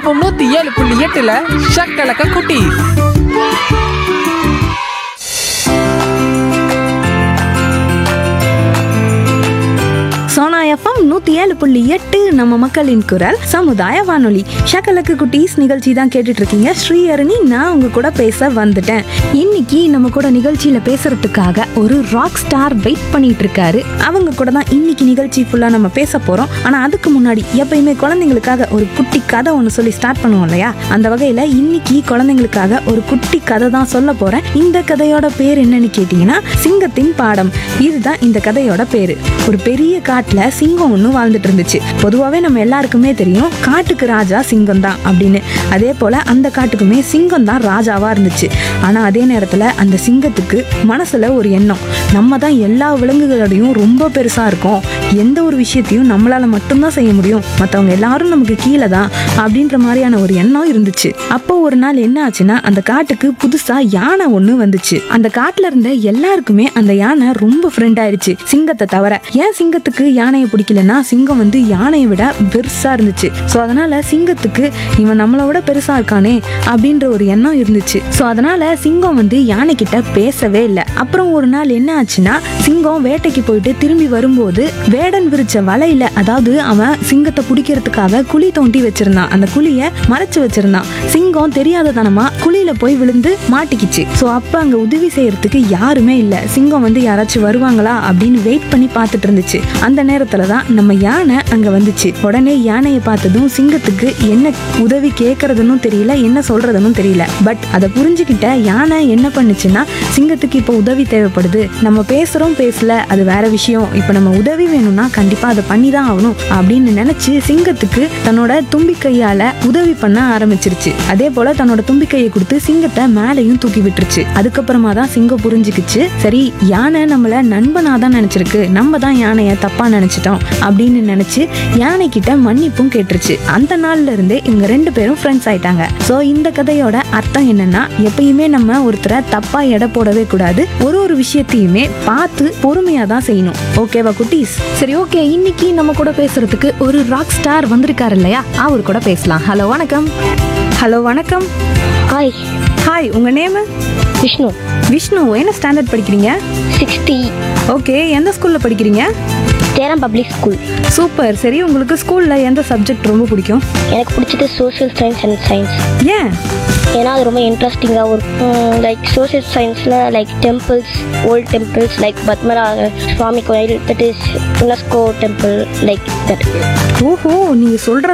FM நூத்தி ஏழு புள்ளி எட்டுல ஷக்கலக்க குட்டி சோனா எஃப்எம் நூத்தி ஏழு புள்ளி எட்டு நம்ம மக்களின் குரல் சமுதாய வானொலி ஷக்கலக்கு குட்டீஸ் நிகழ்ச்சி தான் கேட்டுட்டு இருக்கீங்க ஸ்ரீஹரணி நான் உங்க கூட பேச வந்துட்டேன் இன்னைக்கு நம்ம கூட நிகழ்ச்சியில பேசுறதுக்காக ஒரு ராக் ஸ்டார் வெயிட் பண்ணிட்டு இருக்காரு அவங்க கூட தான் இன்னைக்கு நிகழ்ச்சி ஃபுல்லா நம்ம பேச போறோம் ஆனா அதுக்கு முன்னாடி எப்பயுமே குழந்தைங்களுக்காக ஒரு குட்டி கதை ஒன்று சொல்லி ஸ்டார்ட் பண்ணுவோம் இல்லையா அந்த வகையில இன்னைக்கு குழந்தைங்களுக்காக ஒரு குட்டி கதை தான் சொல்ல போறேன் இந்த கதையோட பேர் என்னன்னு கேட்டீங்கன்னா சிங்கத்தின் பாடம் இதுதான் இந்த கதையோட பேரு ஒரு பெரிய காட்டுல சிங்கம் ஒன்று வாழ்ந்துட்டு இருந்துச்சு பொதுவாகவே நம்ம எல்லாருக்குமே தெரியும் காட்டுக்கு ராஜா சிங்கம் தான் அப்படின்னு அதே போல அந்த காட்டுக்குமே சிங்கம் தான் ராஜாவா இருந்துச்சு ஆனா அதே நேரத்துல அந்த சிங்கத்துக்கு மனசுல ஒரு எண்ணம் நம்ம தான் எல்லா விலங்குகளோடையும் ரொம்ப பெருசா இருக்கோம் எந்த ஒரு விஷயத்தையும் நம்மளால மட்டும்தான் செய்ய முடியும் மற்றவங்க எல்லாரும் நமக்கு கீழே தான் அப்படின்ற மாதிரியான ஒரு எண்ணம் இருந்துச்சு அப்போ ஒரு நாள் என்ன ஆச்சுன்னா அந்த காட்டுக்கு புதுசா யானை ஒண்ணு வந்துச்சு அந்த காட்டுல இருந்த எல்லாருக்குமே அந்த யானை ரொம்ப ஃப்ரெண்ட் ஆயிடுச்சு சிங்கத்தை தவிர ஏன் சிங்கத்துக்கு யானையை பிடிக்கலன்னா சிங்கம் வந்து யானையை விட பெருசா இருந்துச்சு ஸோ அதனால சிங்கத்துக்கு இவன் நம்மளை விட பெருசா இருக்கானே அப்படின்ற ஒரு எண்ணம் இருந்துச்சு ஸோ அதனால சிங்கம் வந்து யானை கிட்ட பேசவே இல்லை அப்புறம் ஒரு நாள் என்ன ஆச்சுன்னா சிங்கம் வேட்டைக்கு போயிட்டு திரும்பி வரும்போது வேடன் விரிச்ச வலையில அதாவது அவன் சிங்கத்தை பிடிக்கிறதுக்காக குழி தோண்டி வச்சிருந்தான் அந்த குழிய மறைச்சு வச்சிருந்தான் சிங்கம் தெரியாததனமா குழியில போய் விழுந்து மாட்டிக்கிச்சு ஸோ அப்ப அங்க உதவி செய்யறதுக்கு யாருமே இல்ல சிங்கம் வந்து யாராச்சும் வருவாங்களா அப்படின்னு வெயிட் பண்ணி பார்த்துட்டு இருந்துச்சு அந்த நேரத்துல தான் நம்ம யானை அங்க வந்துச்சு உடனே யானையை பார்த்ததும் சிங்கத்துக்கு என்ன உதவி கேட்கறதுன்னு தெரியல என்ன சொல்றதுன்னு தெரியல பட் அதை புரிஞ்சுக்கிட்ட யானை என்ன பண்ணுச்சுன்னா சிங்கத்துக்கு இப்போ உதவி தேவைப்படுது நம்ம பேசுறோம் பேசல அது வேற விஷயம் இப்போ நம்ம உதவி வேணும்னா கண்டிப்பா அதை பண்ணி தான் ஆகணும் அப்படின்னு நினைச்சு சிங்கத்துக்கு தன்னோட தும்பிக்கையால உதவி பண்ண ஆரம்பிச்சிருச்சு அதே போல தன்னோட தும்பிக்கையை கொடுத்து சிங்கத்தை மேலையும் தூக்கி விட்டுருச்சு அதுக்கப்புறமா தான் சிங்கம் புரிஞ்சுக்கிச்சு சரி யானை நம்மள நண்பனா தான் நினைச்சிருக்கு நம்ம தான் யானையை தப்பா நினைச்சிட்டோம் அப்படின்னு நினைச்சு யானை கிட்ட மன்னிப்பும் கேட்டுருச்சு அந்த நாள்ல இருந்தே இவங்க ரெண்டு பேரும் ஃப்ரெண்ட்ஸ் ஆயிட்டாங்க சோ இந்த கதையோட அர்த்தம் என்னன்னா எப்பயுமே நம்ம ஒருத்தரை தப்பா எடை போடவே கூடாது ஒரு ஒரு விஷயத்தையுமே பார்த்து பொறுமையா தான் செய்யணும் ஓகேவா குட்டீஸ் சரி ஓகே இன்னைக்கு நம்ம கூட பேசுறதுக்கு ஒரு ராக் ஸ்டார் வந்திருக்காரு இல்லையா அவர் கூட பேசலாம் ஹலோ வணக்கம் ஹலோ வணக்கம் ஹாய் ஹாய் உங்க நேம் விஷ்ணு விஷ்ணு என்ன ஸ்டாண்டர்ட் படிக்கிறீங்க சிக்ஸ்டி ஓகே எந்த ஸ்கூல்ல படிக்கிறீங்க தேரம் பப்ளிக் ஸ்கூல் சூப்பர் சரி உங்களுக்கு ஸ்கூல்ல எந்த சப்ஜெக்ட் ரொம்ப பிடிக்கும் எனக்கு பிடிச்சது சோஷியல் சயின்ஸ் அண்ட் சயின்ஸ் ஏன் ஏன்னா அது ரொம்ப இன்ட்ரெஸ்டிங்காக இருக்கும் லைக் சோஷியல் சயின்ஸில் like temples old temples like பத்மரா சுவாமி கோயில் that is UNESCO temple like that ஓஹோ நீங்க சொல்ற